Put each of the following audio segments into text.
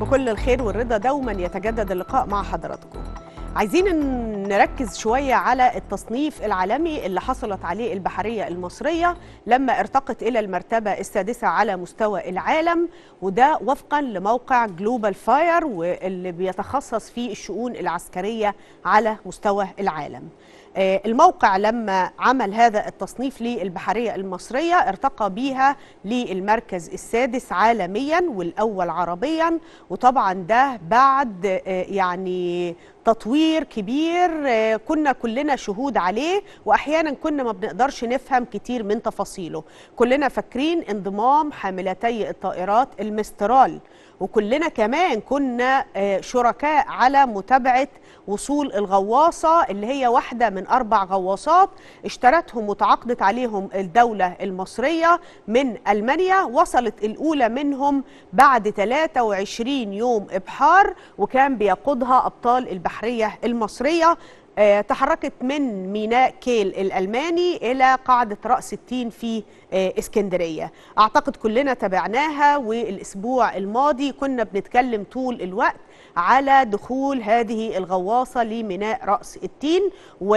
بكل الخير والرضا دوما يتجدد اللقاء مع حضراتكم عايزين نركز شوية على التصنيف العالمي اللي حصلت عليه البحرية المصرية لما ارتقت إلى المرتبة السادسة على مستوى العالم وده وفقا لموقع جلوبال فاير واللي بيتخصص في الشؤون العسكرية على مستوى العالم الموقع لما عمل هذا التصنيف للبحرية المصرية ارتقى بيها للمركز السادس عالميا والأول عربيا وطبعا ده بعد يعني تطوير كبير كنا كلنا شهود عليه واحيانا كنا ما بنقدرش نفهم كتير من تفاصيله كلنا فاكرين انضمام حاملتي الطائرات المسترال وكلنا كمان كنا شركاء على متابعه وصول الغواصه اللي هي واحده من اربع غواصات اشترتهم وتعاقدت عليهم الدوله المصريه من المانيا وصلت الاولى منهم بعد 23 يوم ابحار وكان بيقودها ابطال البحريه المصريه تحركت من ميناء كيل الألماني إلى قاعدة رأس التين في اسكندرية أعتقد كلنا تابعناها والأسبوع الماضي كنا بنتكلم طول الوقت على دخول هذه الغواصة لميناء رأس التين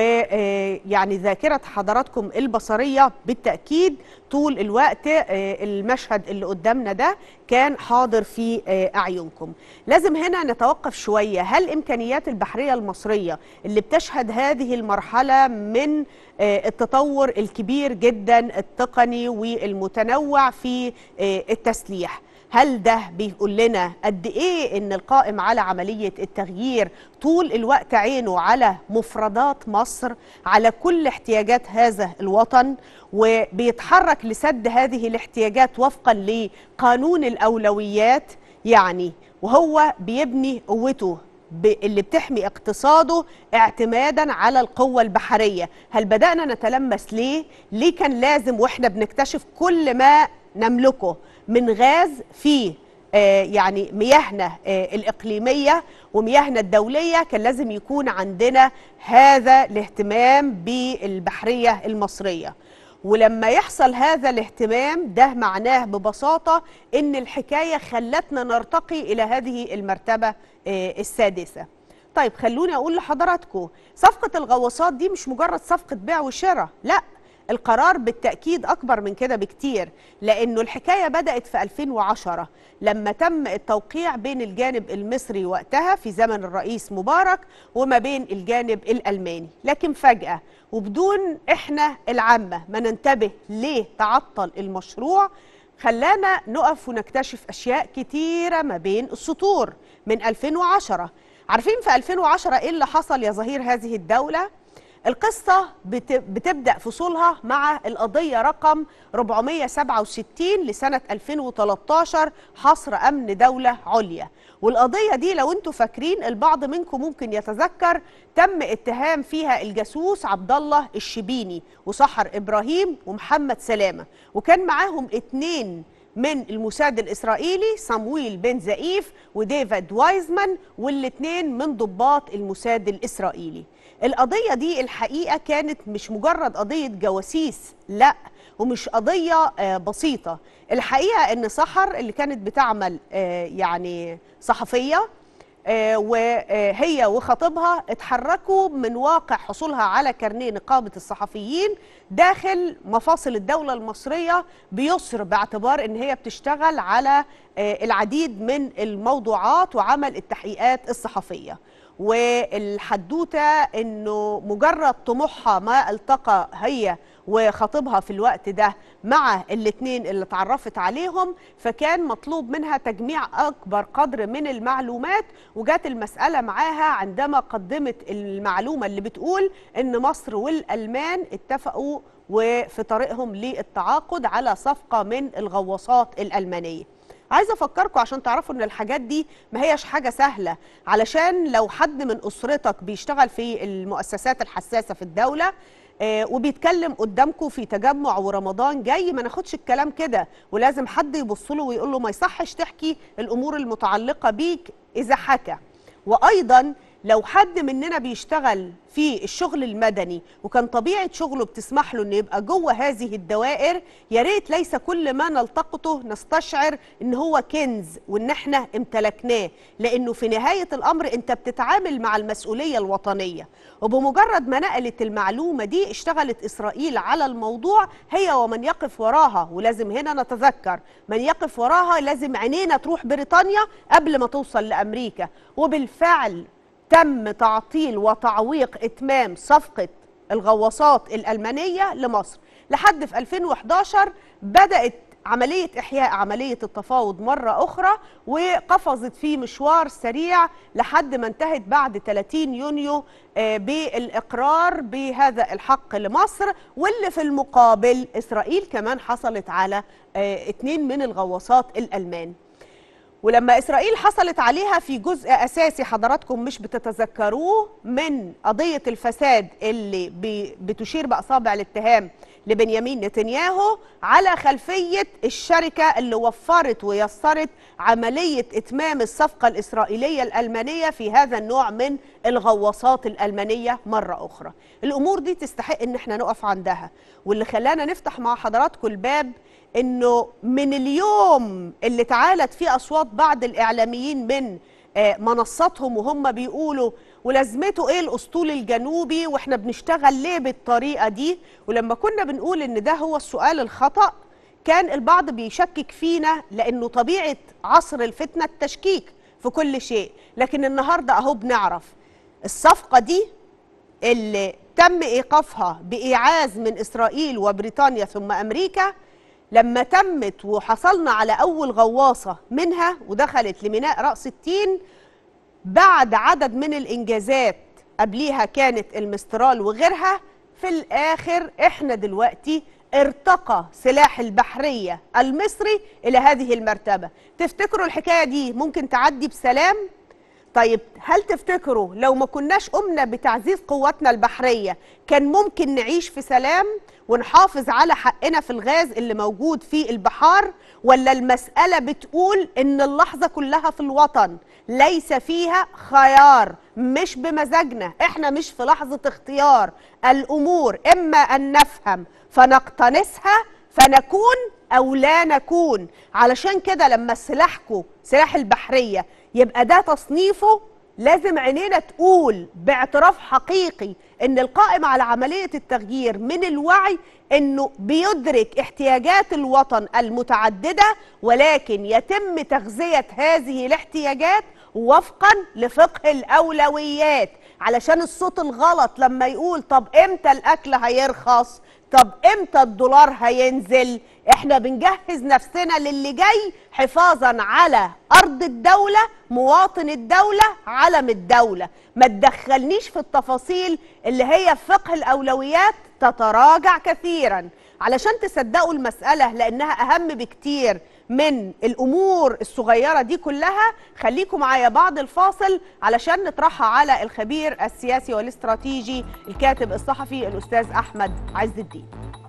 ويعني ذاكرة حضراتكم البصرية بالتأكيد طول الوقت المشهد اللي قدامنا ده كان حاضر في أعينكم لازم هنا نتوقف شوية هل إمكانيات البحرية المصرية اللي بتشهد هذه المرحلة من التطور الكبير جدا التقني والمتنوع في التسليح هل ده بيقول لنا قد ايه ان القائم على عمليه التغيير طول الوقت عينه على مفردات مصر على كل احتياجات هذا الوطن وبيتحرك لسد هذه الاحتياجات وفقا لقانون الاولويات يعني وهو بيبني قوته اللي بتحمي اقتصاده اعتمادا على القوة البحرية هل بدأنا نتلمس ليه؟ ليه كان لازم واحنا بنكتشف كل ما نملكه من غاز في آه يعني مياهنا آه الإقليمية ومياهنا الدولية كان لازم يكون عندنا هذا الاهتمام بالبحرية المصرية ولما يحصل هذا الاهتمام ده معناه ببساطة ان الحكاية خلتنا نرتقي الى هذه المرتبة آه السادسة طيب خلوني اقول لحضراتكم صفقة الغواصات دي مش مجرد صفقة بيع وشراء لا القرار بالتأكيد أكبر من كده بكتير لأنه الحكاية بدأت في 2010 لما تم التوقيع بين الجانب المصري وقتها في زمن الرئيس مبارك وما بين الجانب الألماني لكن فجأة وبدون إحنا العامة ما ننتبه ليه تعطل المشروع خلانا نقف ونكتشف أشياء كتيرة ما بين السطور من 2010 عارفين في 2010 إيه اللي حصل يا ظهير هذه الدولة؟ القصة بتبدأ فصولها مع القضية رقم 467 لسنة 2013 حصر أمن دولة عليا والقضية دي لو انتوا فاكرين البعض منكم ممكن يتذكر تم اتهام فيها الجاسوس عبد الله الشبيني وسحر إبراهيم ومحمد سلامة وكان معاهم اتنين من الموساد الإسرائيلي صمويل بن زئيف وديفيد وايزمان والاثنين من ضباط الموساد الإسرائيلي القضية دي الحقيقة كانت مش مجرد قضية جواسيس لا ومش قضية بسيطة الحقيقة ان سحر اللي كانت بتعمل يعني صحفية وهي وخطيبها اتحركوا من واقع حصولها على كارنيه نقابة الصحفيين داخل مفاصل الدولة المصرية بيسر باعتبار ان هي بتشتغل على العديد من الموضوعات وعمل التحقيقات الصحفية والحدوته انه مجرد طموحها ما التقى هي وخطيبها في الوقت ده مع الاثنين اللي اتعرفت عليهم فكان مطلوب منها تجميع اكبر قدر من المعلومات وجات المساله معاها عندما قدمت المعلومه اللي بتقول ان مصر والالمان اتفقوا وفي طريقهم للتعاقد على صفقه من الغواصات الالمانيه عايزه افكركم عشان تعرفوا ان الحاجات دي ما هيش حاجه سهله علشان لو حد من اسرتك بيشتغل في المؤسسات الحساسه في الدوله آه وبيتكلم قدامكم في تجمع ورمضان جاي ما ناخدش الكلام كده ولازم حد يبص له ويقول له ما يصحش تحكي الامور المتعلقه بيك اذا حكى وايضا لو حد مننا بيشتغل في الشغل المدني وكان طبيعه شغله بتسمح له انه يبقى جوه هذه الدوائر يا ريت ليس كل ما نلتقطه نستشعر ان هو كنز وان احنا امتلكناه لانه في نهايه الامر انت بتتعامل مع المسؤوليه الوطنيه وبمجرد ما نقلت المعلومه دي اشتغلت اسرائيل على الموضوع هي ومن يقف وراها ولازم هنا نتذكر من يقف وراها لازم عينينا تروح بريطانيا قبل ما توصل لامريكا وبالفعل تم تعطيل وتعويق اتمام صفقه الغواصات الالمانيه لمصر لحد في 2011 بدات عمليه احياء عمليه التفاوض مره اخرى وقفزت في مشوار سريع لحد ما انتهت بعد 30 يونيو آه، بالاقرار بهذا الحق لمصر واللي في المقابل اسرائيل كمان حصلت على آه، اتنين من الغواصات الالمان ولما اسرائيل حصلت عليها في جزء اساسي حضراتكم مش بتتذكروه من قضيه الفساد اللي بي- بتشير باصابع الاتهام لبنيامين نتنياهو على خلفيه الشركه اللي وفرت ويسرت عمليه اتمام الصفقه الاسرائيليه الالمانيه في هذا النوع من الغواصات الالمانيه مره اخرى. الامور دي تستحق ان احنا نقف عندها واللي خلانا نفتح مع حضراتكم الباب انه من اليوم اللي تعالت فيه اصوات بعض الاعلاميين من آه، منصاتهم وهم بيقولوا ولازمته ايه الاسطول الجنوبي واحنا بنشتغل ليه بالطريقه دي ولما كنا بنقول ان ده هو السؤال الخطا كان البعض بيشكك فينا لانه طبيعه عصر الفتنه التشكيك في كل شيء لكن النهارده اهو بنعرف الصفقه دي اللي تم ايقافها بايعاز من اسرائيل وبريطانيا ثم امريكا لما تمت وحصلنا على اول غواصه منها ودخلت لميناء راس التين بعد عدد من الانجازات قبليها كانت المسترال وغيرها في الاخر احنا دلوقتي ارتقى سلاح البحريه المصري الى هذه المرتبه تفتكروا الحكايه دي ممكن تعدي بسلام طيب هل تفتكروا لو ما كناش قمنا بتعزيز قواتنا البحرية كان ممكن نعيش في سلام ونحافظ على حقنا في الغاز اللي موجود في البحار ولا المسألة بتقول إن اللحظة كلها في الوطن ليس فيها خيار مش بمزاجنا احنا مش في لحظة اختيار الأمور إما أن نفهم فنقتنصها فنكون أو لا نكون علشان كده لما سلاحكم سلاح البحرية يبقى ده تصنيفه لازم عينينا تقول باعتراف حقيقي ان القائم على عمليه التغيير من الوعي انه بيدرك احتياجات الوطن المتعدده ولكن يتم تغذيه هذه الاحتياجات وفقا لفقه الاولويات علشان الصوت الغلط لما يقول طب امتى الاكل هيرخص طب امتى الدولار هينزل احنا بنجهز نفسنا للي جاي حفاظا على ارض الدولة مواطن الدولة علم الدولة ما تدخلنيش في التفاصيل اللي هي في فقه الاولويات تتراجع كثيرا علشان تصدقوا المسألة لانها اهم بكتير من الامور الصغيرة دي كلها خليكم معايا بعد الفاصل علشان نطرحها على الخبير السياسي والاستراتيجي الكاتب الصحفي الاستاذ احمد عز الدين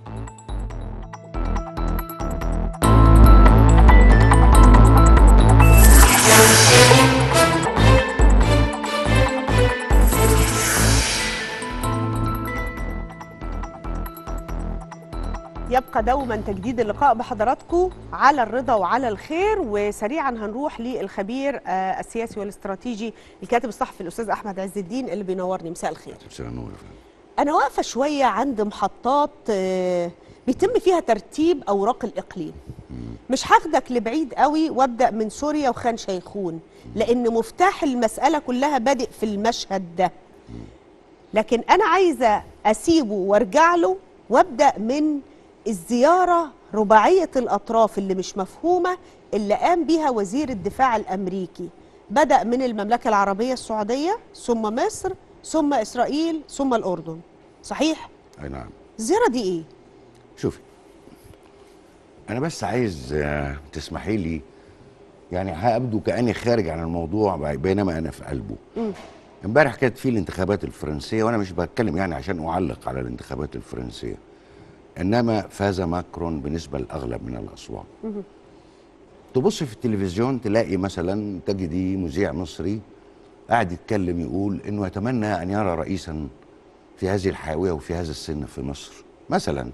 يبقى دوما تجديد اللقاء بحضراتكم على الرضا وعلى الخير وسريعا هنروح للخبير آه، السياسي والاستراتيجي الكاتب الصحفي الاستاذ احمد عز الدين اللي بينورني مساء الخير مساء النور يا فندم. انا واقفه شويه عند محطات آه، بيتم فيها ترتيب اوراق الاقليم مش هاخدك لبعيد قوي وابدا من سوريا وخان شيخون لان مفتاح المساله كلها بادئ في المشهد ده لكن انا عايزه اسيبه وارجع له وابدا من الزياره رباعيه الاطراف اللي مش مفهومه اللي قام بيها وزير الدفاع الامريكي بدا من المملكه العربيه السعوديه ثم مصر ثم اسرائيل ثم الاردن صحيح اي نعم الزياره دي ايه شوفي انا بس عايز آه، تسمحي لي يعني هابدو كاني خارج عن الموضوع بينما انا في قلبه امبارح كانت في الانتخابات الفرنسيه وانا مش بتكلم يعني عشان اعلق على الانتخابات الفرنسيه انما فاز ماكرون بنسبه الاغلب من الاصوات تبص في التلفزيون تلاقي مثلا تجدي مذيع مصري قاعد يتكلم يقول انه يتمنى ان يرى رئيسا في هذه الحيويه وفي هذا السن في مصر مثلا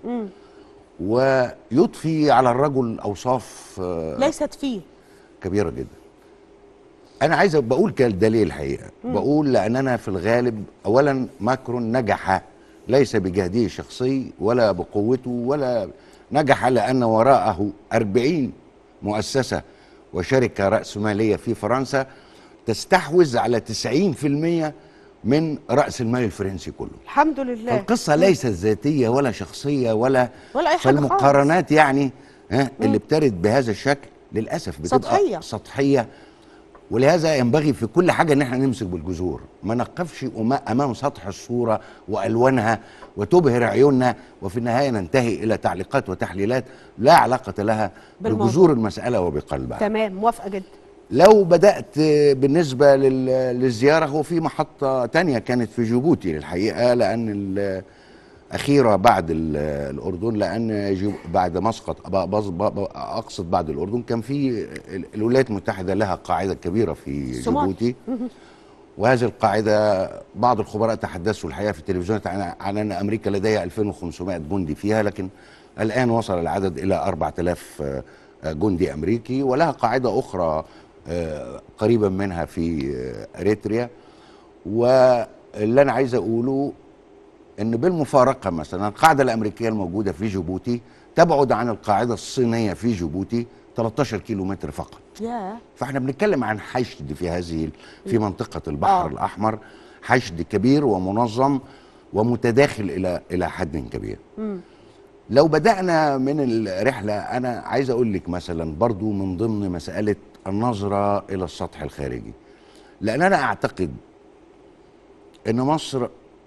ويضفي على الرجل اوصاف آه، ليست فيه كبيره جدا انا عايز بقول كده ده ليه الحقيقه بقول لاننا في الغالب اولا ماكرون نجح ليس بجهده الشخصي ولا بقوته ولا نجح لان وراءه 40 مؤسسه وشركه راسماليه في فرنسا تستحوذ على 90% من راس المال الفرنسي كله الحمد لله فالقصة ليست ذاتية ولا شخصية ولا ولا أي حاجة فالمقارنات يعني ها اللي بترد بهذا الشكل للأسف بتبقى سطحية. سطحية ولهذا ينبغي في كل حاجة ان احنا نمسك بالجذور ما نقفش أما- امام سطح الصورة والوانها وتبهر عيوننا وفي النهاية ننتهي الى تعليقات وتحليلات لا علاقة لها بالموضوع. بجذور المسألة وبقلبها تمام موافقه جدا لو بدأت بالنسبة لل- للزيارة هو في محطة تانية كانت في جيبوتي للحقيقة لأن ال- أخيرة بعد ال- الأردن لأن جيب- بعد مسقط ب- بز- ب- ب- أقصد بعد الأردن كان في ال- الولايات المتحدة لها قاعدة كبيرة في الصومال. جيبوتي وهذه القاعدة بعض الخبراء تحدثوا الحقيقة في التلفزيونات عن عن أن أمريكا لديها 2500 جندي فيها لكن الآن وصل العدد إلى 4000 آه، جندي أمريكي ولها قاعدة أخرى آه، قريبا منها في آه، أريتريا واللي أنا عايز أقوله ان بالمفارقه مثلا القاعده الامريكيه الموجوده في جيبوتي تبعد عن القاعده الصينيه في جيبوتي 13 كيلو متر فقط يا فاحنا بنتكلم عن حشد في هذه في منطقه البحر آه. آه. الاحمر حشد كبير ومنظم ومتداخل الى الى حد كبير لو بدانا من الرحله انا عايز اقول لك مثلا برضو من ضمن مساله النظره الى السطح الخارجي لان انا اعتقد ان مصر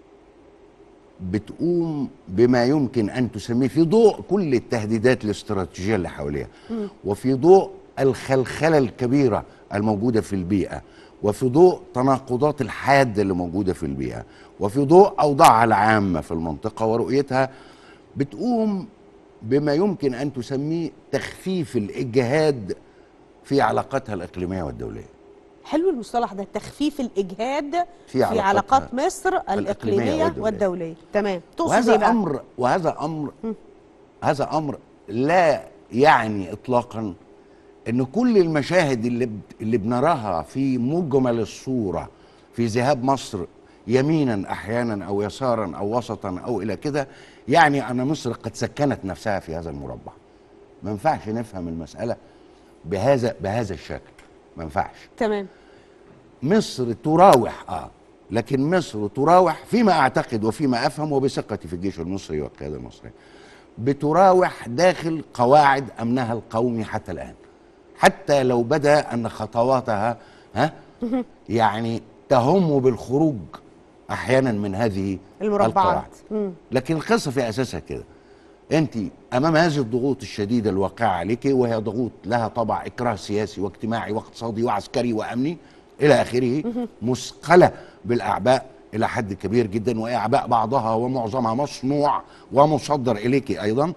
بتقوم بما يمكن ان تسميه في ضوء كل التهديدات الاستراتيجيه اللي حواليها وفي ضوء الخلخله الكبيره الموجوده في البيئه وفي ضوء تناقضات الحاده اللي موجوده في البيئه وفي ضوء اوضاعها العامه في المنطقه ورؤيتها بتقوم بما يمكن ان تسميه تخفيف الاجهاد في علاقاتها الاقليميه والدوليه حلو المصطلح ده تخفيف الاجهاد في في, علاقاتها علاقات مصر الاقليميه والدولية. والدوليه تمام تقصد وهذا ايه بقى امر وهذا امر هذا امر لا يعني اطلاقا ان كل المشاهد اللي ب- اللي بنراها في مجمل الصوره في ذهاب مصر يمينا احيانا او يسارا او وسطا او الى كده يعني ان مصر قد سكنت نفسها في هذا المربع ما ينفعش نفهم المساله بهذا بهذا الشكل ما ينفعش تمام مصر تراوح اه لكن مصر تراوح فيما اعتقد وفيما افهم وبثقتي في الجيش المصري والقياده المصريه بتراوح داخل قواعد امنها القومي حتى الان حتى لو بدا ان خطواتها ها يعني تهم بالخروج احيانا من هذه المربعات القواعد مم. لكن القصه في اساسها كده انت امام هذه الضغوط الشديده الواقعه عليك وهي ضغوط لها طبع اكراه سياسي واجتماعي واقتصادي وعسكري وامني الى اخره مثقله بالاعباء الى حد كبير جدا واعباء بعضها ومعظمها مصنوع ومصدر اليك ايضا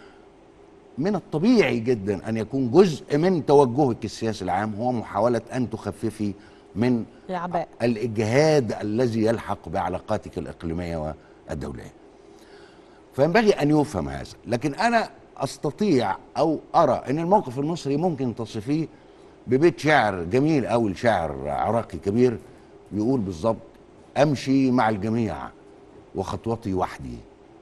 من الطبيعي جدا ان يكون جزء من توجهك السياسي العام هو محاوله ان تخففي من الاعباء الاجهاد الذي يلحق بعلاقاتك الاقليميه والدوليه. فينبغي ان يفهم هذا، لكن انا استطيع او ارى ان الموقف المصري ممكن تصفيه ببيت شعر جميل قوي لشاعر عراقي كبير يقول بالظبط امشي مع الجميع وخطوتي وحدي.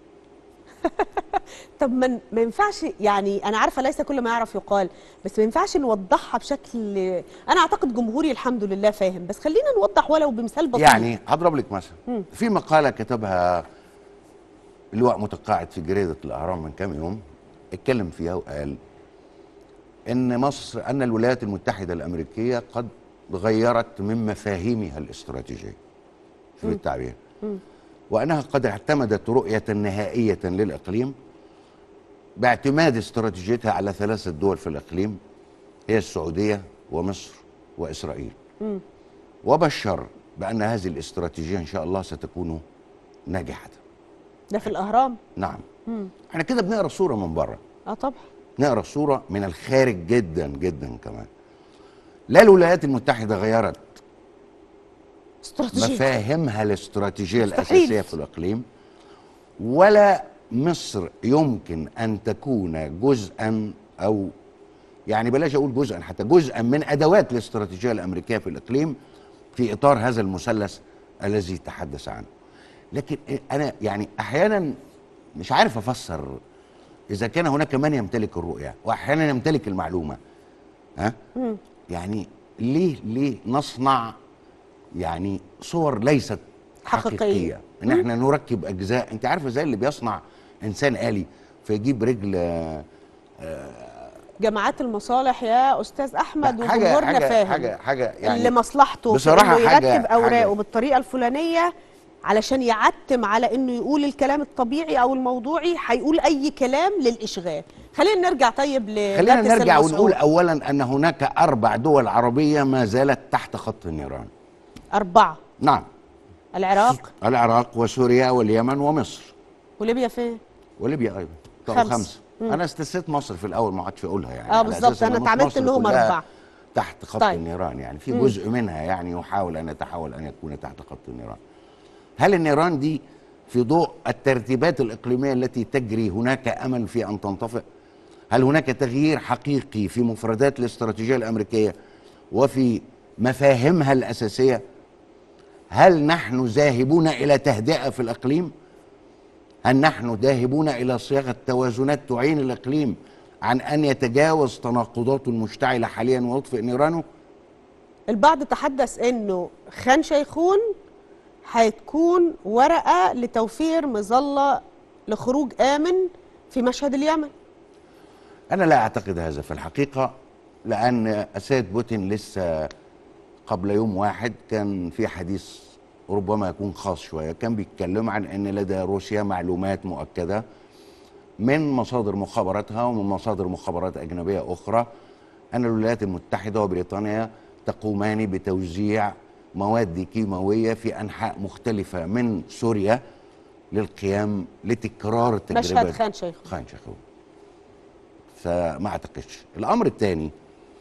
طب ما ما ينفعش يعني انا عارفه ليس كل ما يعرف يقال بس ما ينفعش نوضحها بشكل انا اعتقد جمهوري الحمد لله فاهم بس خلينا نوضح ولو بمثال بسيط يعني هضرب لك مثلا في مقاله كتبها لواء متقاعد في جريده الاهرام من كام يوم اتكلم فيها وقال ان مصر ان الولايات المتحده الامريكيه قد غيرت من مفاهيمها الاستراتيجيه في التعبير وانها قد اعتمدت رؤيه نهائيه للاقليم باعتماد استراتيجيتها على ثلاثه دول في الاقليم هي السعوديه ومصر واسرائيل وبشر بان هذه الاستراتيجيه ان شاء الله ستكون ناجحه ده في الاهرام نعم احنا كده بنقرا الصوره من بره اه طبعا نقرا الصوره من الخارج جدا جدا كمان لا الولايات المتحده غيرت استراتيجيه مفاهيمها الاستراتيجيه مستحيل. الاساسيه في الاقليم ولا مصر يمكن ان تكون جزءا او يعني بلاش اقول جزءا حتى جزءا من ادوات الاستراتيجيه الامريكيه في الاقليم في اطار هذا المثلث الذي تحدث عنه لكن انا يعني احيانا مش عارف افسر اذا كان هناك من يمتلك الرؤيه واحيانا يمتلك المعلومه ها يعني ليه ليه نصنع يعني صور ليست حقيقية. حقيقيه ان احنا نركب اجزاء انت عارفه زي اللي بيصنع انسان آلي فيجيب رجل آه، جماعات المصالح يا استاذ احمد حاجه وجمهورنا حاجه فاهم حاجه حاجه اللي يعني مصلحته بصراحة في انه حاجة- يرتب اوراقه حاجة- بالطريقه الفلانيه علشان يعتم على انه يقول الكلام الطبيعي او الموضوعي هيقول اي كلام للاشغال خلينا نرجع طيب ل خلينا جاتس نرجع المسعود. ونقول اولا ان هناك اربع دول عربيه ما زالت تحت خط النيران اربعه نعم العراق العراق وسوريا واليمن ومصر وليبيا فين وليبيا ايضا طب خمسة. خمسه انا استثنيت مصر في الاول ما عادش اقولها يعني آه، على بالظبط، أساس أنا إن اتعاملت مصر إن هم كلها أربعة. تحت خط طيب. النيران يعني في جزء منها يعني يحاول ان يتحول ان يكون تحت خط النيران هل النيران دي في ضوء الترتيبات الاقليميه التي تجري هناك امل في ان تنطفئ هل هناك تغيير حقيقي في مفردات الاستراتيجيه الامريكيه وفي مفاهيمها الاساسيه هل نحن ذاهبون الى تهدئه في الاقليم هل نحن ذاهبون الى صياغه توازنات تعين الاقليم عن ان يتجاوز تناقضاته المشتعله حاليا ويطفئ نيرانه البعض تحدث انه خان شيخون هتكون ورقه لتوفير مظله لخروج امن في مشهد اليمن انا لا اعتقد هذا في الحقيقه لان السيد بوتين لسه قبل يوم واحد كان في حديث ربما يكون خاص شويه كان بيتكلم عن ان لدى روسيا معلومات مؤكده من مصادر مخابراتها ومن مصادر مخابرات اجنبيه اخرى ان الولايات المتحده وبريطانيا تقومان بتوزيع مواد كيماويه في انحاء مختلفه من سوريا للقيام لتكرار التجربه مشهد دي. خان شيخون خان شيخون فما اعتقدش الامر الثاني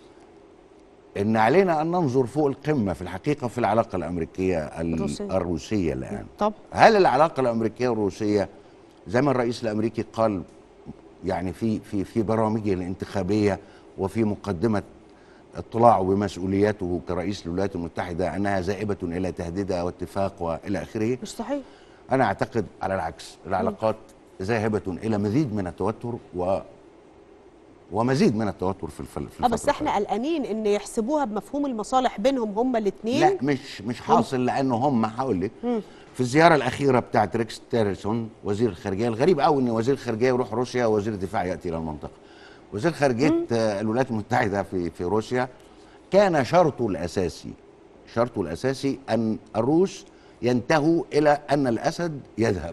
ان علينا ان ننظر فوق القمه في الحقيقه في العلاقه الامريكيه ال- الروسية. الروسيه الان طب هل العلاقه الامريكيه الروسيه زي ما الرئيس الامريكي قال يعني في في في برامجه الانتخابيه وفي مقدمه اطلاعه بمسؤولياته كرئيس للولايات المتحده انها ذائبه الى تهديدها واتفاق والى اخره مش صحيح انا اعتقد على العكس العلاقات ذاهبه الى مزيد من التوتر و ومزيد من التوتر في الفل في اه بس الفترة احنا القادمة. قلقانين ان يحسبوها بمفهوم المصالح بينهم هما الاثنين لا مش مش حاصل لانه هم هقول لك في الزياره الاخيره بتاعت ريكس تيرسون وزير الخارجيه الغريب قوي ان وزير الخارجيه يروح روسيا ووزير الدفاع ياتي الى المنطقه وزير خارجيه آه، الولايات المتحده في في روسيا كان شرطه الاساسي شرطه الاساسي ان الروس ينتهوا الى ان الاسد يذهب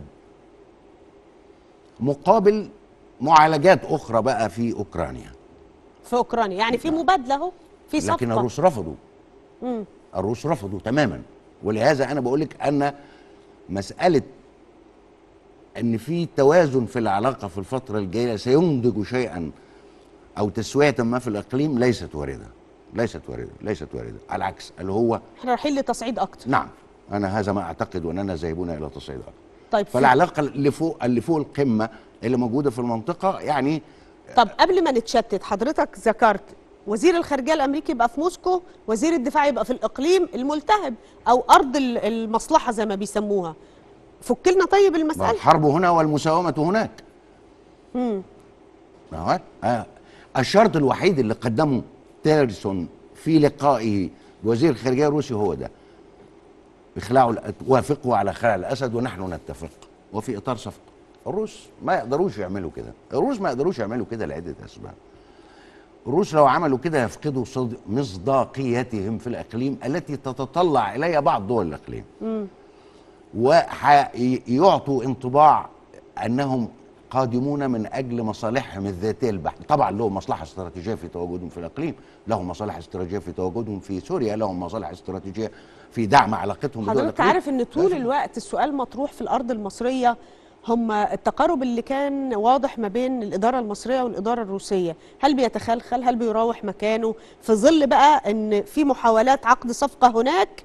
مقابل معالجات اخرى بقى في اوكرانيا في اوكرانيا يعني في مبادله اهو في صفقه لكن الروس رفضوا مم. الروس رفضوا تماما ولهذا انا بقول لك ان مساله ان في توازن في العلاقه في الفتره الجايه سينضج شيئا او تسويه ما في الاقليم ليست وارده ليست وارده ليست وارده على العكس اللي هو احنا رايحين لتصعيد اكتر نعم انا هذا ما اعتقد واننا ذاهبون الى تصعيد اكثر طيب في فالعلاقه اللي فوق اللي فوق القمه اللي موجوده في المنطقه يعني طب قبل ما نتشتت حضرتك ذكرت وزير الخارجيه الامريكي يبقى في موسكو وزير الدفاع يبقى في الاقليم الملتهب او ارض ال- المصلحه زي ما بيسموها فك لنا طيب ما المساله الحرب هنا والمساومه هناك مم. ما هو آه. الشرط الوحيد اللي قدمه تيرسون في لقائه بوزير الخارجيه الروسي هو ده اخلاعوا الأ- وافقوا على خلع الاسد ونحن نتفق وفي اطار صفقه الروس ما يقدروش يعملوا كده الروس ما يقدروش يعملوا كده لعده اسباب الروس لو عملوا كده يفقدوا صد- مصداقيتهم في الاقليم التي تتطلع اليها بعض دول الاقليم ويعطوا انطباع انهم قادمون من اجل مصالحهم الذاتيه البحته، طبعا لهم مصلحه استراتيجيه في تواجدهم في الاقليم، لهم مصالح استراتيجيه في تواجدهم في سوريا، لهم مصالح استراتيجيه في دعم علاقتهم بدول حضرتك الإقليم. عارف ان طول لازم. الوقت السؤال مطروح في الارض المصريه هم التقارب اللي كان واضح ما بين الاداره المصريه والاداره الروسيه هل بيتخلخل هل بيراوح مكانه في ظل بقى ان في محاولات عقد صفقه هناك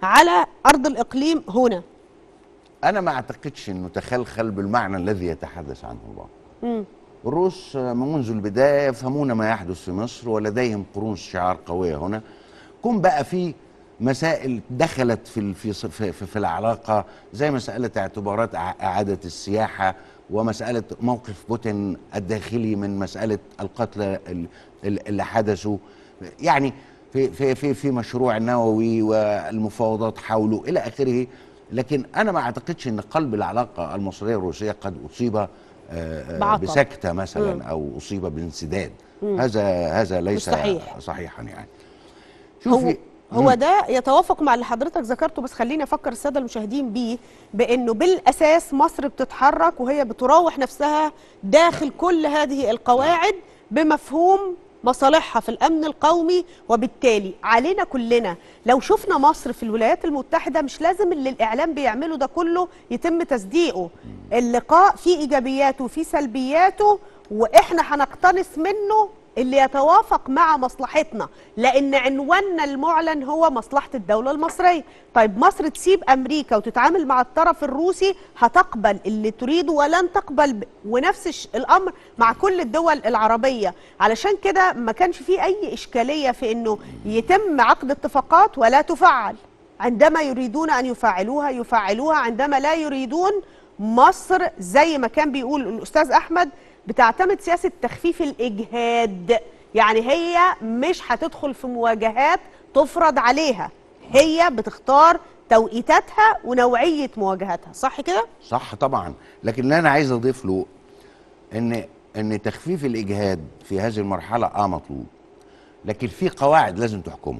على ارض الاقليم هنا انا ما اعتقدش انه تخلخل بالمعنى الذي يتحدث عنه البعض مم. الروس منذ البدايه يفهمون ما يحدث في مصر ولديهم قرون شعار قويه هنا كن بقى في مسائل دخلت في ال- في في, في, في العلاقه زي مساله اعتبارات إع- اعاده السياحه ومساله موقف بوتين الداخلي من مساله القتلى ال- ال- اللي حدثوا يعني في في في في مشروع النووي والمفاوضات حوله الى اخره لكن انا ما اعتقدش ان قلب العلاقه المصريه الروسيه قد اصيب آه، آه، بعطب. بسكته مثلا او اصيب بانسداد هذا هذا ليس صحيح. صحيحا يعني هو شوفي هو ده يتوافق مع اللي حضرتك ذكرته بس خليني افكر الساده المشاهدين بيه بانه بالاساس مصر بتتحرك وهي بتراوح نفسها داخل كل هذه القواعد بمفهوم مصالحها في الامن القومي وبالتالي علينا كلنا لو شفنا مصر في الولايات المتحده مش لازم اللي الاعلام بيعمله ده كله يتم تصديقه اللقاء فيه ايجابياته وفيه سلبياته واحنا هنقتنص منه اللي يتوافق مع مصلحتنا لان عنواننا المعلن هو مصلحه الدوله المصريه طيب مصر تسيب امريكا وتتعامل مع الطرف الروسي هتقبل اللي تريده ولن تقبل ب... ونفس الش- الامر مع كل الدول العربيه علشان كده ما كانش في اي اشكاليه في انه يتم عقد اتفاقات ولا تفعل عندما يريدون ان يفعلوها يفعلوها عندما لا يريدون مصر زي ما كان بيقول الاستاذ احمد بتعتمد سياسه تخفيف الاجهاد يعني هي مش هتدخل في مواجهات تفرض عليها هي بتختار توقيتاتها ونوعيه مواجهاتها صح كده صح طبعا لكن اللي انا عايز اضيف له ان ان تخفيف الاجهاد في هذه المرحله اه مطلوب لكن في قواعد لازم تحكمه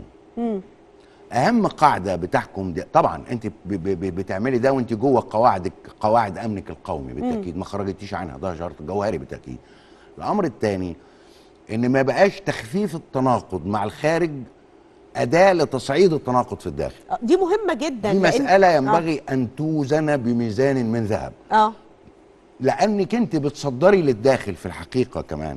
اهم قاعده بتحكم دي طبعا انت ب ب ب بتعملي ده وانت جوه قواعدك قواعد امنك القومي بالتاكيد ما خرجتيش عنها ده شرط جوهري بالتاكيد الامر الثاني ان ما بقاش تخفيف التناقض مع الخارج اداه لتصعيد التناقض في الداخل آه، دي مهمه جدا دي لأن- مساله آه. ينبغي ان توزن بميزان من ذهب اه لانك انت بتصدري للداخل في الحقيقه كمان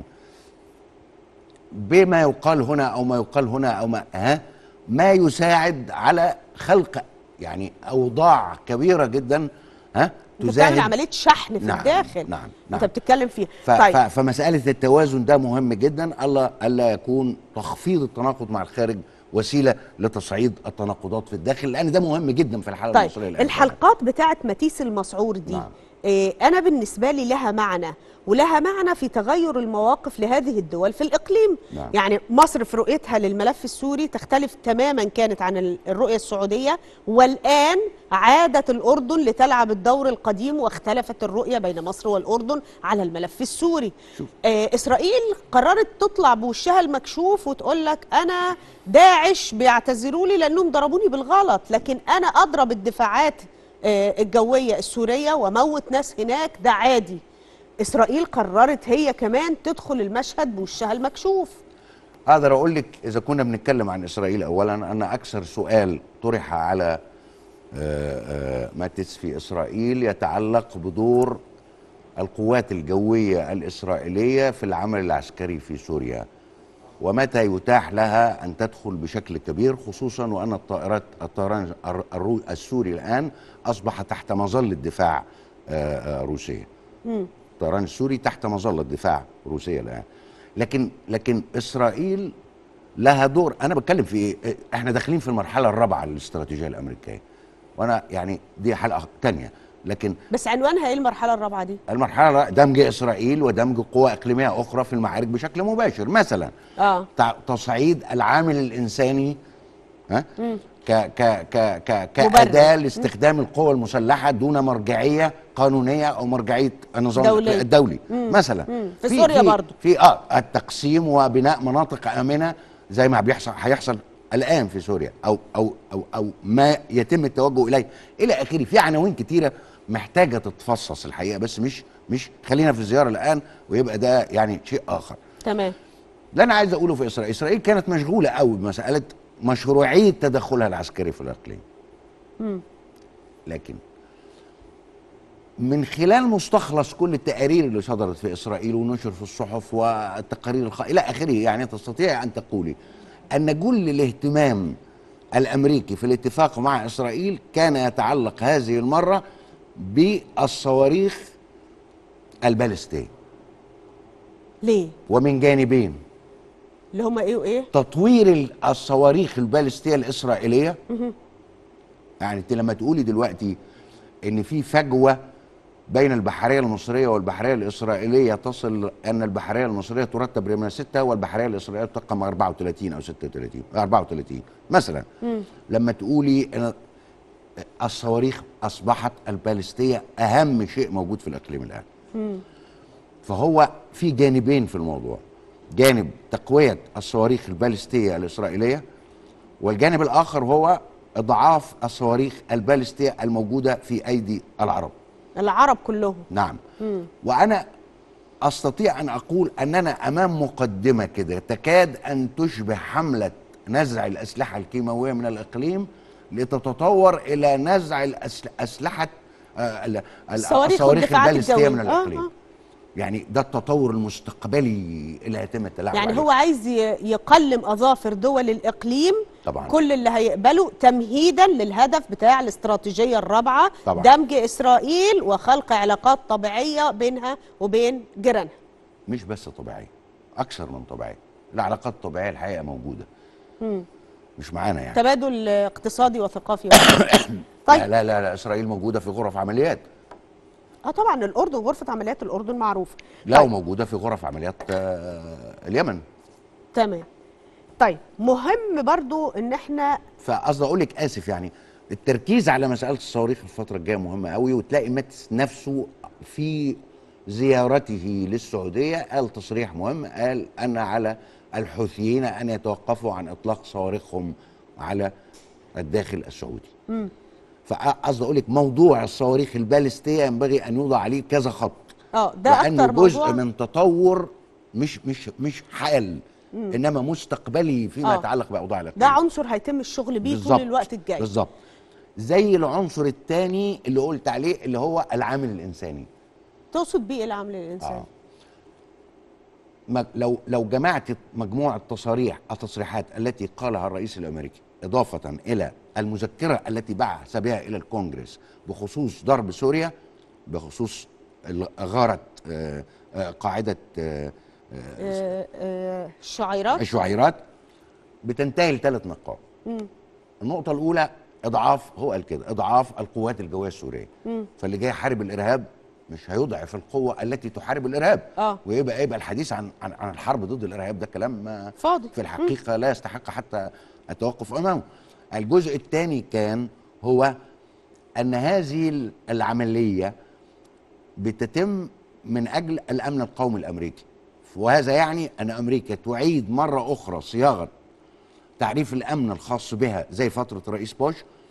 بما يقال هنا او ما يقال هنا او ما ها ما يساعد على خلق يعني اوضاع كبيره جدا ها انت بتعمل عمليه شحن في نعم، الداخل نعم، انت نعم. بتتكلم فيها ف... طيب ف... فمساله التوازن ده مهم جدا الا الا يكون تخفيض التناقض مع الخارج وسيله لتصعيد التناقضات في الداخل لان ده مهم جدا في الحاله طيب المصريه الآن. الحلقات بتاعت متيس المسعور دي نعم. إيه انا بالنسبه لي لها معنى ولها معنى في تغير المواقف لهذه الدول في الاقليم نعم. يعني مصر في رؤيتها للملف السوري تختلف تماما كانت عن ال- الرؤيه السعوديه والان عادت الاردن لتلعب الدور القديم واختلفت الرؤيه بين مصر والاردن على الملف السوري شوف. آه اسرائيل قررت تطلع بوشها المكشوف وتقول لك انا داعش بيعتذروا لي لانهم ضربوني بالغلط لكن انا اضرب الدفاعات آه الجويه السوريه وموت ناس هناك ده عادي اسرائيل قررت هي كمان تدخل المشهد بوشها المكشوف اقدر اقول لك اذا كنا بنتكلم عن اسرائيل اولا ان اكثر سؤال طرح على آه، آه، ماتس في اسرائيل يتعلق بدور القوات الجويه الاسرائيليه في العمل العسكري في سوريا ومتى يتاح لها ان تدخل بشكل كبير خصوصا وان الطائرات الطيران الر- الرو- السوري الان اصبح تحت مظله دفاع آه، آه، روسيه الطيران السوري تحت مظله دفاع روسيه الان لكن لكن اسرائيل لها دور انا بتكلم في ايه احنا داخلين في المرحله الرابعه للاستراتيجيه الامريكيه وانا يعني دي حلقه تانية لكن بس عنوانها ايه المرحله الرابعه دي المرحله دمج اسرائيل ودمج قوى اقليميه اخرى في المعارك بشكل مباشر مثلا اه تع- تصعيد العامل الانساني ها ك ك ك ك كاداه لاستخدام القوى المسلحه دون مرجعيه قانونيه او مرجعيه النظام دولية. الدولي مثلا مم. في سوريا برضو. في اه التقسيم وبناء مناطق امنه زي ما بيحصل هيحصل الان في سوريا او او او او ما يتم التوجه اليه الى اخره في عناوين كتيره محتاجه تتفصص الحقيقه بس مش مش خلينا في الزياره الان ويبقى ده يعني شيء اخر تمام اللي انا عايز اقوله في اسرائيل اسرائيل كانت مشغوله قوي بمساله مشروعيه تدخلها العسكري في الاقليم لكن من خلال مستخلص كل التقارير اللي صدرت في اسرائيل ونشر في الصحف والتقارير الخ... الى اخره يعني تستطيع ان تقولي ان كل الاهتمام الامريكي في الاتفاق مع اسرائيل كان يتعلق هذه المره بالصواريخ البالستيه ليه ومن جانبين اللي هم ايه وايه تطوير ال- الصواريخ البالستيه الاسرائيليه يعني انت لما تقولي دلوقتي ان في فجوه بين البحريه المصريه والبحريه الاسرائيليه تصل ان البحريه المصريه ترتب رقم 6 والبحريه الاسرائيليه ترقم 34 او 36 34 مثلا لما تقولي ان الصواريخ اصبحت البالستيه اهم شيء موجود في الاقليم الان فهو في جانبين في الموضوع جانب تقويه الصواريخ البالستيه الاسرائيليه والجانب الاخر هو اضعاف الصواريخ البالستيه الموجوده في ايدي العرب العرب كلهم نعم وانا استطيع ان اقول اننا امام مقدمه كده تكاد ان تشبه حمله نزع الاسلحه الكيماويه من الاقليم لتتطور الى نزع الأسل- اسلحه آه، ال- ال- الصواريخ الصواريخ والدفاعات البالستيه من الجوية. آه، الاقليم آه. يعني ده التطور المستقبلي اللي هيتم التلاعب يعني عليه. هو عايز ي- يقلم اظافر دول الاقليم طبعا كل اللي هيقبله تمهيدا للهدف بتاع الاستراتيجيه الرابعه طبعا. دمج اسرائيل وخلق علاقات طبيعيه بينها وبين جيرانها مش بس طبيعيه اكثر من طبيعيه العلاقات الطبيعيه الحقيقه موجوده مش معانا يعني تبادل اقتصادي وثقافي لا طيب لا لا, لا اسرائيل موجوده في غرف عمليات اه طبعا الاردن غرفه عمليات الاردن معروفه لا طيب. وموجوده في غرف عمليات آه، اليمن تمام طيب مهم برضو ان احنا فقصدي اقول لك اسف يعني التركيز على مساله الصواريخ الفتره الجايه مهمه قوي وتلاقي ماتس نفسه في زيارته للسعوديه قال تصريح مهم قال ان على الحوثيين ان يتوقفوا عن اطلاق صواريخهم على الداخل السعودي فقصدي اقول لك موضوع الصواريخ البالستيه ينبغي ان يوضع عليه كذا خط اه ده لانه اكتر جزء موضوع من تطور مش مش مش حال انما مستقبلي فيما آه. يتعلق باوضاع الاقليم ده عنصر هيتم الشغل بيه طول بالظبط. الوقت الجاي بالظبط زي العنصر الثاني اللي قلت عليه اللي هو العامل الانساني تقصد بيه ايه العمل الانساني آه. مج- لو لو جمعت مجموع التصاريح التصريحات التي قالها الرئيس الامريكي اضافه الى المذكره التي بعث بها الى الكونجرس بخصوص ضرب سوريا بخصوص ال- غاره آه، آه، قاعده آه، آه، آه، الشعيرات الشعيرات بتنتهي لثلاث نقاط النقطة الأولى إضعاف هو قال كده إضعاف القوات الجوية السورية فاللي جاي يحارب الإرهاب مش هيضعف القوة التي تحارب الإرهاب آه. ويبقى يبقى الحديث عن عن, عن الحرب ضد الإرهاب ده كلام آه، فاضي في الحقيقة لا يستحق حتى التوقف أمامه الجزء الثاني كان هو أن هذه العملية بتتم من أجل الأمن القومي الأمريكي وهذا يعني أن أمريكا تعيد مرة أخرى صياغة تعريف الأمن الخاص بها زي فترة رئيس بوش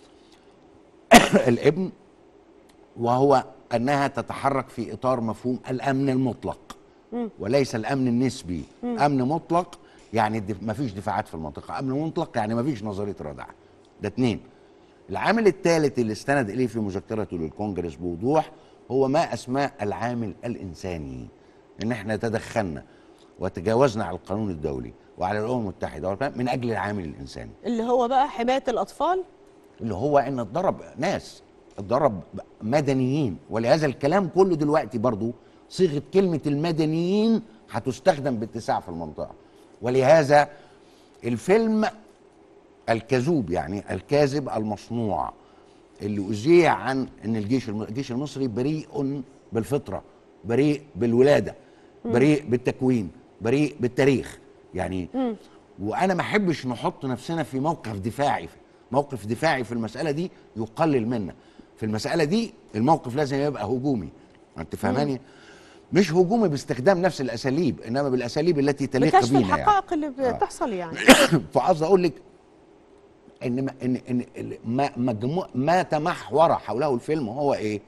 الابن وهو أنها تتحرك في إطار مفهوم الأمن المطلق وليس الأمن النسبي أمن مطلق يعني الدف... ما فيش دفاعات في المنطقة أمن مطلق يعني ما فيش نظرية ردع ده اتنين العامل الثالث اللي استند إليه في مذكرته للكونجرس بوضوح هو ما أسماه العامل الإنساني إن احنا تدخلنا وتجاوزنا على القانون الدولي وعلى الأمم المتحدة والبتاع من أجل العامل الإنساني اللي هو بقى حمايه الاطفال اللي هو ان اتضرب ناس اتضرب مدنيين ولهذا الكلام كله دلوقتي برضو صيغه كلمه المدنيين هتستخدم باتساع في المنطقه ولهذا الفيلم الكذوب يعني الكاذب المصنوع اللي اذيع عن ان الجيش الم- الجيش المصري بريء بالفطره بريء بالولاده بريء بالتكوين بريء بالتاريخ يعني وانا ما احبش نحط نفسنا في موقف دفاعي موقف دفاعي في المساله دي يقلل منا في المساله دي الموقف لازم يبقى هجومي انت فاهماني مش هجومي باستخدام نفس الاساليب انما بالاساليب التي تليق بكشف بينا يعني الحقائق اللي بتحصل يعني فقصدي اقول لك ان ما ان ان ال- ما مجموع ما تمحور حوله الفيلم هو ايه؟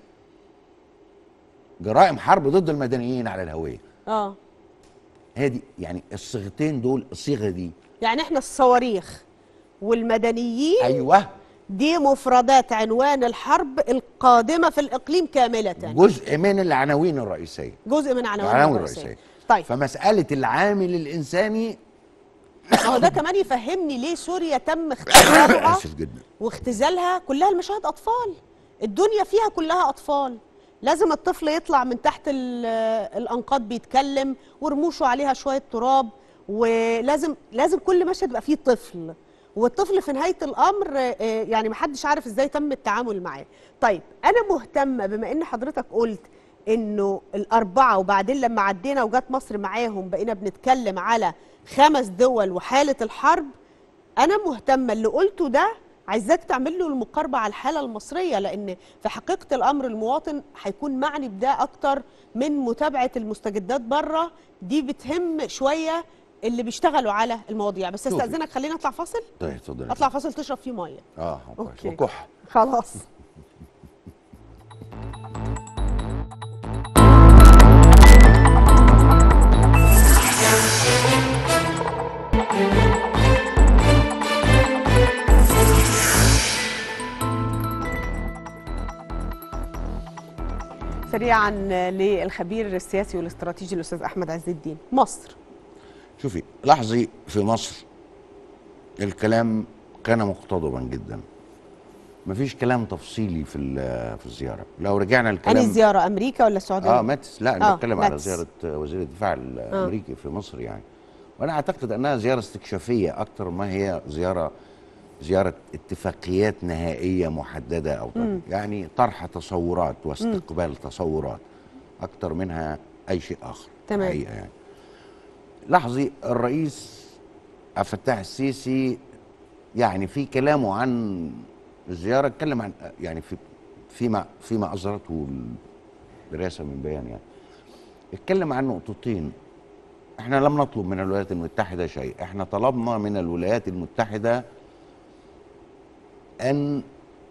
جرائم حرب ضد المدنيين على الهويه اه هذه يعني الصيغتين دول الصيغه دي يعني احنا الصواريخ والمدنيين ايوه دي مفردات عنوان الحرب القادمه في الاقليم كامله جزء من العناوين الرئيسيه جزء من عناوين العناوين الرئيسيه الرئيسيه طيب فمساله العامل الانساني ما هو ده كمان يفهمني ليه سوريا تم اختيارها اسف جدا واختزالها كلها المشاهد اطفال الدنيا فيها كلها اطفال لازم الطفل يطلع من تحت ال- الانقاض بيتكلم ورموشه عليها شويه تراب ولازم لازم كل مشهد يبقى فيه طفل والطفل في نهايه الامر آه، يعني محدش عارف ازاي تم التعامل معاه طيب انا مهتمه بما ان حضرتك قلت انه الاربعه وبعدين لما عدينا وجات مصر معاهم بقينا بنتكلم على خمس دول وحاله الحرب انا مهتمه اللي قلته ده عايزاك تعمل له المقاربه على الحاله المصريه لان في حقيقه الامر المواطن هيكون معني بده اكتر من متابعه المستجدات بره دي بتهم شويه اللي بيشتغلوا على المواضيع بس شوفي. استاذنك خلينا اطلع فاصل طيب اتفضل اطلع فاصل تشرب فيه ميه اه كويس أوكي. وكح خلاص سريعا للخبير السياسي والاستراتيجي الاستاذ احمد عز الدين مصر شوفي لاحظي في مصر الكلام كان مقتضبا جدا مفيش كلام تفصيلي في ال- في الزياره لو رجعنا انهي الكلام زياره امريكا ولا السعوديه اه ماتس لا انا آه، بتكلم على ماتس. زياره وزير الدفاع الامريكي في مصر يعني وانا اعتقد انها زياره استكشافيه اكتر ما هي زياره زياره اتفاقيات نهائيه محدده او طرح. يعني طرح تصورات واستقبال تصورات اكتر منها اي شيء اخر تمام. حقيقة يعني لاحظي الرئيس عبد الفتاح السيسي يعني في كلامه عن الزياره اتكلم عن يعني في فيما فيما اصدرته الرئاسه من بيان يعني اتكلم عن نقطتين احنا لم نطلب من الولايات المتحده شيء احنا طلبنا من الولايات المتحده ان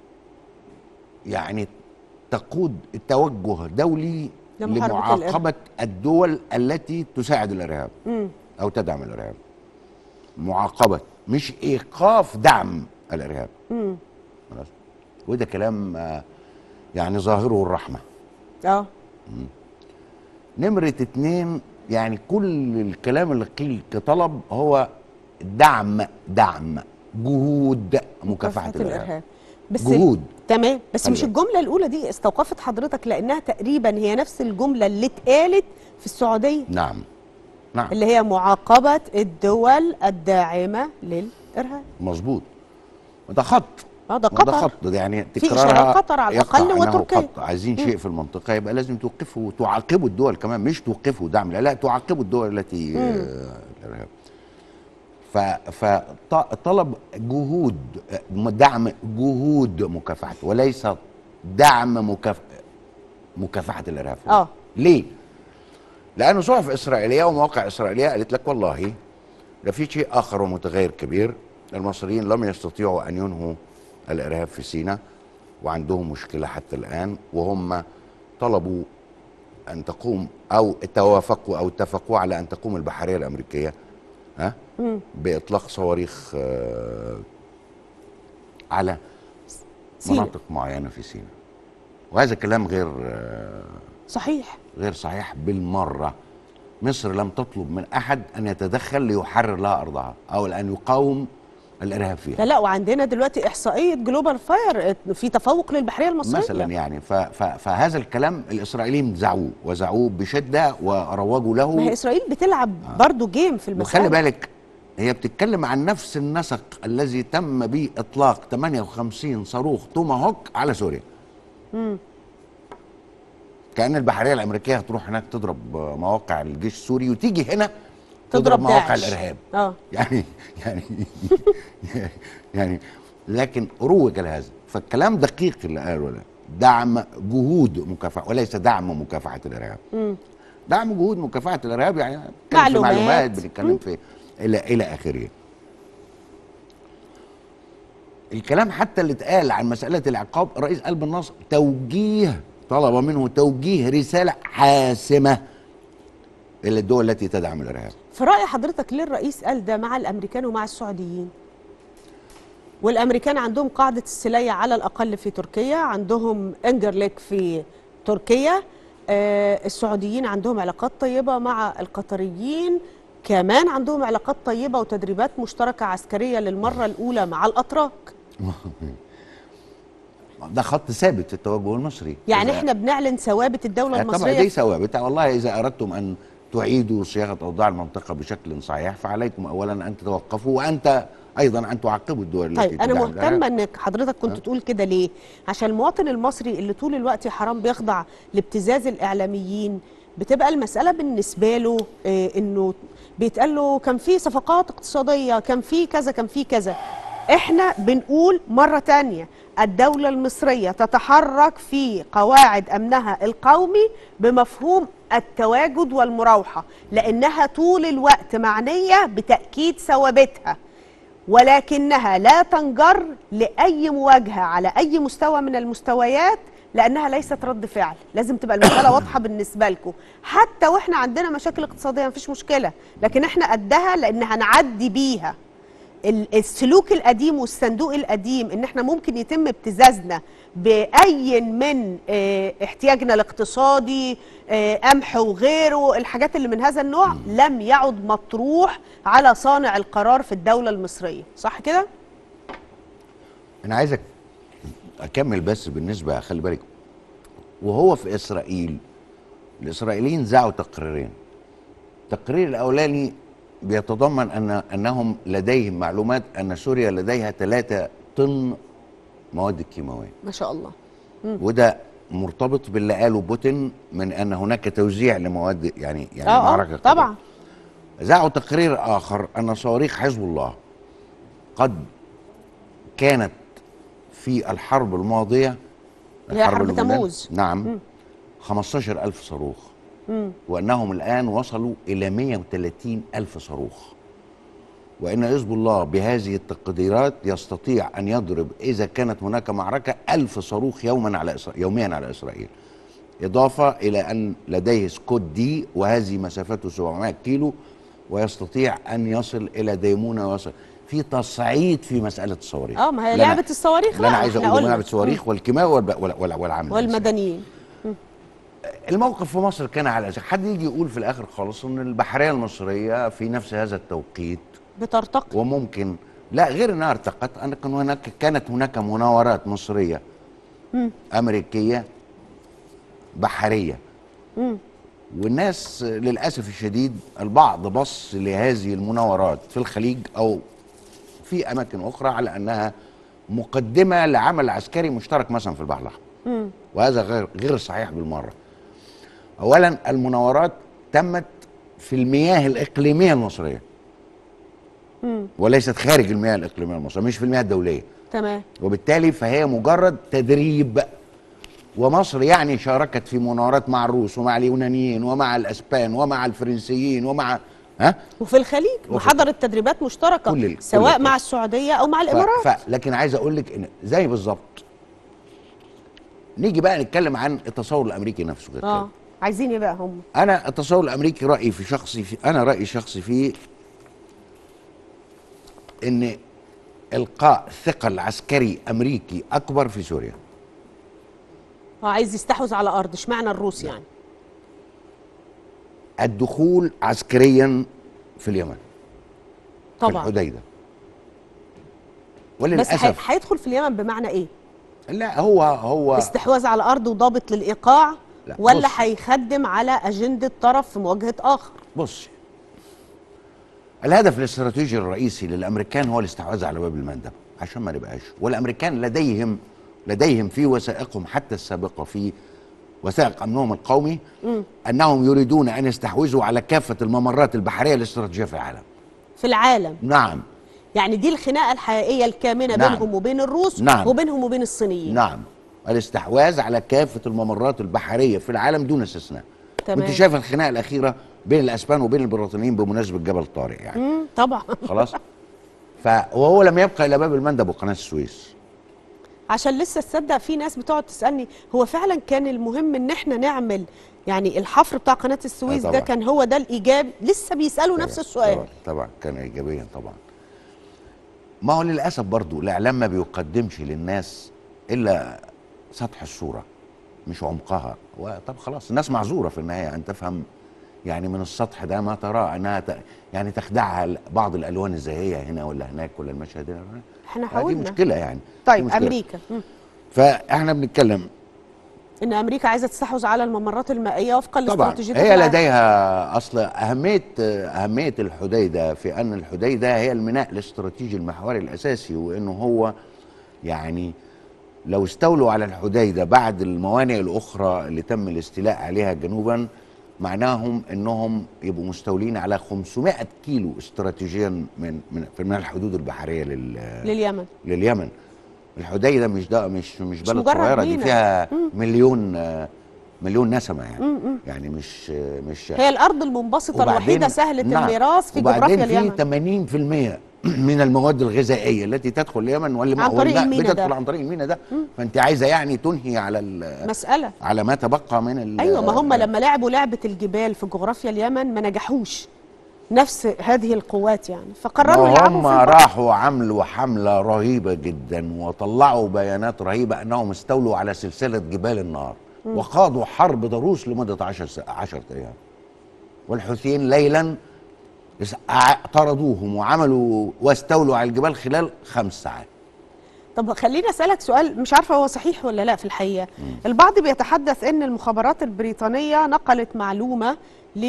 يعني تقود توجه دولي لمحاربة لمعاقبه الدول التي تساعد الارهاب مم. او تدعم الارهاب معاقبه مش ايقاف دعم الارهاب مم. خلاص وده كلام آه، يعني ظاهره الرحمه اه نمرة اتنين يعني كل الكلام اللي قيل كطلب هو دعم دعم جهود مكافحة الإرهاب بس جهود. تمام بس مش أيوة. الجمله الاولى دي استوقفت حضرتك لانها تقريبا هي نفس الجمله اللي اتقالت في السعوديه نعم نعم اللي هي معاقبه الدول الداعمه للارهاب مظبوط وده خط اه ده وده قطر خط ده يعني في تكرارها إشارة قطر على يقع الأقل أنه وتركيا. خط. عايزين شيء في المنطقة يبقى لازم توقفوا تعاقبوا الدول كمان مش توقفوا دعم لا, لا تعاقبوا الدول التي آه، الإرهاب ف- فطلب جهود آه، دعم جهود مكافحة وليس دعم مكاف... مكافحة الإرهاب اه ليه؟ لأنه صحف إسرائيلية ومواقع إسرائيلية قالت لك والله ده في شيء آخر ومتغير كبير المصريين لم يستطيعوا أن ينهوا الإرهاب في سيناء وعندهم مشكلة حتى الآن وهم طلبوا أن تقوم أو توافقوا أو اتفقوا على أن تقوم البحرية الأمريكية ها بإطلاق صواريخ آه، على سيناء. مناطق معينة في سيناء وهذا كلام غير آه، صحيح غير صحيح بالمرة مصر لم تطلب من أحد أن يتدخل ليحرر لها أرضها أو أن يقاوم الإرهاب فيها لا لا وعندنا دلوقتي احصائيه جلوبال فاير في تفوق للبحريه المصريه مثلا يعني ف ف فهذا الكلام الإسرائيليين زعوه وزعوه بشدة وروجوا له ما هي اسرائيل بتلعب برضو جيم في المسألة وخلي بالك هي بتتكلم عن نفس النسق الذي تم به إطلاق 58 صاروخ توماهوك على سوريا كأن البحرية الأمريكية هتروح هناك تضرب مواقع الجيش السوري وتيجي هنا تضرب, تضرب مواقع داعش. الإرهاب اه يعني يعني يعني لكن روج لهذا فالكلام دقيق اللي قاله ده دعم جهود مكافحه وليس دعم مكافحه الارهاب دعم جهود مكافحه الارهاب يعني بنتكلم في معلومات. معلومات بنتكلم في الى الى اخره الكلام حتى اللي اتقال عن مساله العقاب الرئيس قال بالنص توجيه طلب منه توجيه رساله حاسمه الى الدول التي تدعم الارهاب في رأي حضرتك ليه الرئيس قال ده مع الأمريكان ومع السعوديين؟ والأمريكان عندهم قاعدة السلية على الأقل في تركيا عندهم إنجرليك في تركيا آه السعوديين عندهم علاقات طيبة مع القطريين كمان عندهم علاقات طيبة وتدريبات مشتركة عسكرية للمرة الأولى مع الأتراك ده خط ثابت في التوجه المصري يعني إذا- احنا بنعلن ثوابت الدولة آه، طبعا المصرية دي ثوابت والله اذا اردتم ان تعيدوا صياغه اوضاع المنطقه بشكل صحيح فعليكم اولا ان تتوقفوا وانت ايضا ان تعاقبوا الدول التي طيب انا تدعم مهتمه الإرهاب. انك حضرتك كنت تقول كده ليه عشان المواطن المصري اللي طول الوقت يا حرام بيخضع لابتزاز الاعلاميين بتبقى المساله بالنسبه له آه، انه بيتقال له كان في صفقات اقتصاديه كان في كذا كان في كذا احنا بنقول مره تانية الدولة المصرية تتحرك في قواعد أمنها القومي بمفهوم التواجد والمراوحة لأنها طول الوقت معنية بتأكيد ثوابتها ولكنها لا تنجر لأي مواجهة على أي مستوى من المستويات لأنها ليست رد فعل لازم تبقى المسألة واضحة بالنسبة لكم حتى وإحنا عندنا مشاكل اقتصادية مفيش مشكلة لكن إحنا قدها لأن هنعدي بيها ال- السلوك القديم والصندوق القديم ان احنا ممكن يتم ابتزازنا باي من اه، احتياجنا الاقتصادي اه، قمح وغيره الحاجات اللي من هذا النوع لم يعد مطروح على صانع القرار في الدوله المصريه صح كده انا عايزك اكمل بس بالنسبه خلي بالك وهو في اسرائيل الاسرائيليين زعوا تقريرين التقرير الاولاني بيتضمن ان انهم لديهم معلومات ان سوريا لديها 3 طن مواد كيماويه ما شاء الله وده مرتبط باللي قاله بوتين من ان هناك توزيع لمواد يعني يعني اه معركه اه طبعا زعوا تقرير آخر أن صواريخ حزب الله قد كانت في الحرب الماضية اللي هي حرب لبنان، تموز. نعم 15 ألف صاروخ وأنهم الآن وصلوا إلى 130 ألف صاروخ وإن حزب الله بهذه التقديرات يستطيع أن يضرب إذا كانت هناك معركة ألف صاروخ يوما على إسرائيل يوميا على إسرائيل إضافة إلى أن لديه سكوت دي وهذه مسافته 700 كيلو ويستطيع أن يصل إلى ديمونة ويصل في تصعيد في مسألة الصواريخ اه ما هي لا أنا- لعبه الصواريخ اللي أنا بقى، عايز إحنا أقوله قلنا. لعبة صواريخ والكيماوي والب- وال- وال- والعمل الإنساني. والمدنيين الموقف في مصر كان على أساس حد يجي يقول في الآخر خالص أن البحرية المصرية في نفس هذا التوقيت بترتقي وممكن لا غير انها ارتقت ان كان هناك كانت هناك مناورات مصريه امريكيه بحريه والناس للاسف الشديد البعض بص لهذه المناورات في الخليج او في اماكن اخرى على انها مقدمه لعمل عسكري مشترك مثلا في البحر الاحمر وهذا غير غير صحيح بالمره اولا المناورات تمت في المياه الاقليميه المصريه وليست خارج المياه الاقليميه المصريه مش في المياه الدوليه تمام وبالتالي فهي مجرد تدريب ومصر يعني شاركت في مناورات مع الروس ومع اليونانيين ومع الاسبان ومع الفرنسيين ومع ها وفي الخليج وفي وحضرت تدريبات مشتركه كل ال- سواء كل مع ال- السعوديه او مع ف... الامارات ف... لكن عايز اقول لك ان زي بالظبط نيجي بقى نتكلم عن التصور الامريكي نفسه كده اه عايزين ايه بقى هم انا التصور الامريكي رايي في شخصي في انا رايي شخصي فيه ان القاء ثقل عسكري امريكي اكبر في سوريا اه عايز يستحوذ على ارض اشمعنى الروس يعني الدخول عسكريا في اليمن في طبعا الحديده بس وللاسف هي- هيدخل في اليمن بمعنى ايه لا هو هو استحواذ على ارض وضابط للايقاع لا، ولا بص. هيخدم على اجنده طرف في مواجهه اخر بص الهدف الاستراتيجي الرئيسي للامريكان هو الاستحواذ على باب المندب عشان ما نبقاش والامريكان لديهم لديهم في وثائقهم حتى السابقه في وثائق امنهم القومي انهم يريدون ان يستحوذوا على كافه الممرات البحريه الاستراتيجيه في العالم في العالم نعم يعني دي الخناقه الحقيقيه الكامنه نعم. بينهم وبين الروس نعم. وبينهم وبين الصينيين نعم الاستحواذ على كافه الممرات البحريه في العالم دون استثناء تمام. وانت شايف الخناقه الاخيره بين الاسبان وبين البريطانيين بمناسبه جبل طارق يعني مم، طبعا خلاص ف وهو لم يبقى الا باب المندب وقناه السويس عشان لسه تصدق في ناس بتقعد تسالني هو فعلا كان المهم ان احنا نعمل يعني الحفر بتاع قناه السويس آه ده طبعاً. كان هو ده الايجاب لسه بيسالوا نفس طبعاً- السؤال طبعا, طبعا كان ايجابيا طبعا ما هو للاسف برضو الاعلام ما بيقدمش للناس الا سطح الصوره مش عمقها و- طب خلاص الناس معذوره في النهايه ان تفهم يعني من السطح ده ما تراه انها ت... يعني تخدعها ال- بعض الالوان الزاهيه هنا ولا هناك ولا المشهد هنا احنا دي حاولنا مشكله يعني دي طيب مشكلة. امريكا مم. فاحنا بنتكلم ان امريكا عايزه تستحوذ على الممرات المائيه وفقا طبعا لاستراتيجيه هي العالم. لديها اصل اهميه اهميه الحديده في ان الحديده هي الميناء الاستراتيجي المحوري الاساسي وانه هو يعني لو استولوا على الحديده بعد الموانئ الاخرى اللي تم الاستيلاء عليها جنوبا معناهم انهم يبقوا مستولين على 500 كيلو استراتيجيا من من من الحدود البحريه لل لليمن لليمن الحديده مش ده مش مش بلد مجرد صغيره دي ميناء. فيها مم. مليون آه، مليون نسمه يعني مم، مم. يعني مش مش هي الارض المنبسطه وبعدين- الوحيده سهله نعم. الميراث في وبعدين جغرافيا اليمن في 80% من المواد الغذائيه التي تدخل اليمن واللي عن طريق والماء الميناء بتدخل ده. عن طريق الميناء ده فانت عايزه يعني تنهي على ال- مساله على ما تبقى من ال- ايوه ما هم لما لعبوا لعبه الجبال في جغرافيا اليمن ما نجحوش نفس هذه القوات يعني فقرروا يلعبوا هم في البحر. راحوا عملوا حملة رهيبة جدا وطلعوا بيانات رهيبة أنهم استولوا على سلسلة جبال النار وخاضوا حرب ضروس لمدة عشر, س... عشر أيام والحوثيين ليلا اس- ع- طردوهم وعملوا واستولوا على الجبال خلال خمس ساعات طب خليني اسالك سؤال مش عارفه هو صحيح ولا لا في الحقيقه البعض بيتحدث ان المخابرات البريطانيه نقلت معلومه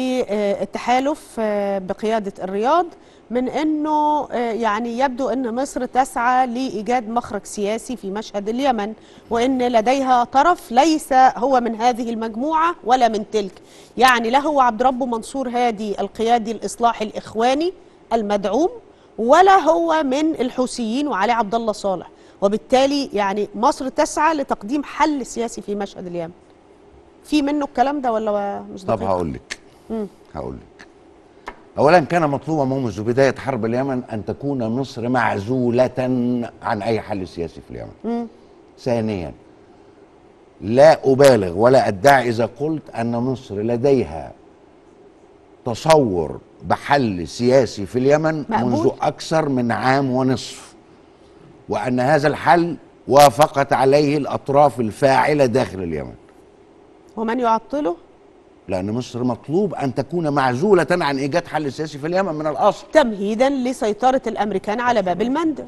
للتحالف بقياده الرياض من انه آه، يعني يبدو ان مصر تسعى لايجاد مخرج سياسي في مشهد اليمن وان لديها طرف ليس هو من هذه المجموعه ولا من تلك يعني لا هو عبد ربه منصور هادي القيادي الاصلاحي الاخواني المدعوم ولا هو من الحوثيين وعلي عبد الله صالح وبالتالي يعني مصر تسعى لتقديم حل سياسي في مشهد اليمن في منه الكلام ده ولا مش طب دقيق؟ هقول لك مم. هقول لك أولا كان مطلوبا منذ بداية حرب اليمن أن تكون مصر معزولة عن أي حل سياسي في اليمن مم. ثانيا لا أبالغ ولا أدعي إذا قلت أن مصر لديها تصور بحل سياسي في اليمن مقبول. منذ أكثر من عام ونصف وأن هذا الحل وافقت عليه الأطراف الفاعلة داخل اليمن ومن يعطله لأن مصر مطلوب أن تكون معزولة عن إيجاد حل سياسي في اليمن من الأصل تمهيدا لسيطرة الأمريكان على باب المندب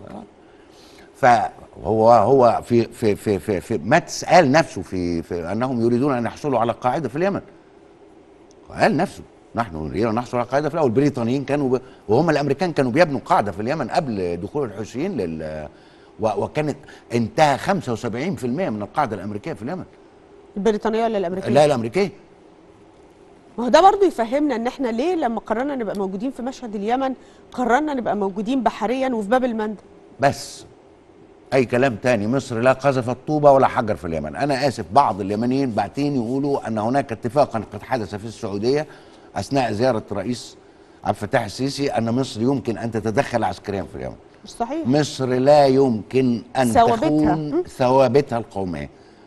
فهو هو في في في في, في ماتس قال نفسه في, في انهم يريدون ان يحصلوا على قاعده في اليمن قال نفسه نحن نريد ان نحصل على قاعده في اليمن والبريطانيين كانوا ب... وهم الامريكان كانوا بيبنوا قاعده في اليمن قبل دخول الحوثيين لل و... وكانت انتهى 75% من القاعده الامريكيه في اليمن البريطانية ولا الأمريكية لا الامريكيه ما هو ده برضو يفهمنا ان احنا ليه لما قررنا نبقى موجودين في مشهد اليمن قررنا نبقى موجودين بحريا وفي باب المندب بس اي كلام تاني مصر لا قذفت طوبه ولا حجر في اليمن انا اسف بعض اليمنيين باعتين يقولوا ان هناك اتفاقا قد حدث في السعوديه اثناء زياره الرئيس عبد الفتاح السيسي ان مصر يمكن ان تتدخل عسكريا في اليمن مش صحيح مصر لا يمكن ان ثوابتها. تخون م. ثوابتها القوميه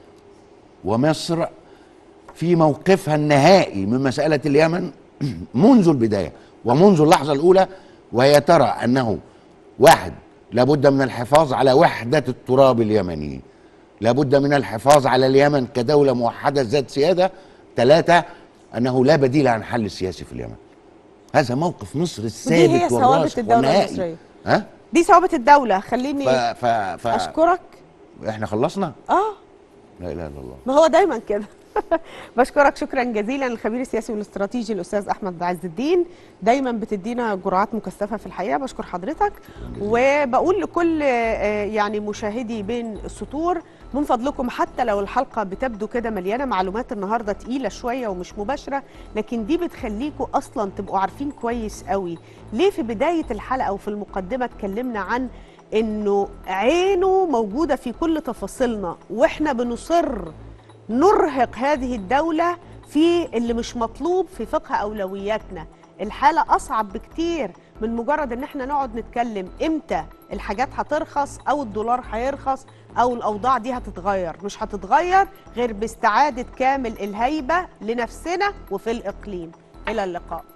ومصر في موقفها النهائي من مساله اليمن منذ البدايه ومنذ اللحظه الاولى وهي ترى انه واحد لابد من الحفاظ على وحده التراب اليمني لابد من الحفاظ على اليمن كدوله موحده ذات سياده ثلاثه انه لا بديل عن حل سياسي في اليمن هذا موقف مصر الثابت هي ثوابت والراسخ الدولة والنهائي. المصرية. ها دي ثوابت الدولة خليني ف ف ف أشكرك احنا خلصنا اه لا اله الا الله ما هو دايما كده بشكرك شكرا جزيلا الخبير السياسي والاستراتيجي الاستاذ احمد عز الدين دايما بتدينا جرعات مكثفه في الحقيقه بشكر حضرتك وبقول لكل آه، يعني مشاهدي بين السطور من فضلكم حتى لو الحلقه بتبدو كده مليانه معلومات النهارده تقيله شويه ومش مباشره لكن دي بتخليكم اصلا تبقوا عارفين كويس قوي ليه في بدايه الحلقه وفي المقدمه اتكلمنا عن انه عينه موجوده في كل تفاصيلنا واحنا بنصر نرهق هذه الدولة في اللي مش مطلوب في فقه أولوياتنا الحالة أصعب بكتير من مجرد إن احنا نقعد نتكلم إمتى الحاجات هترخص أو الدولار هيرخص أو الأوضاع دي هتتغير مش هتتغير غير باستعادة كامل الهيبة لنفسنا وفي الإقليم إلى اللقاء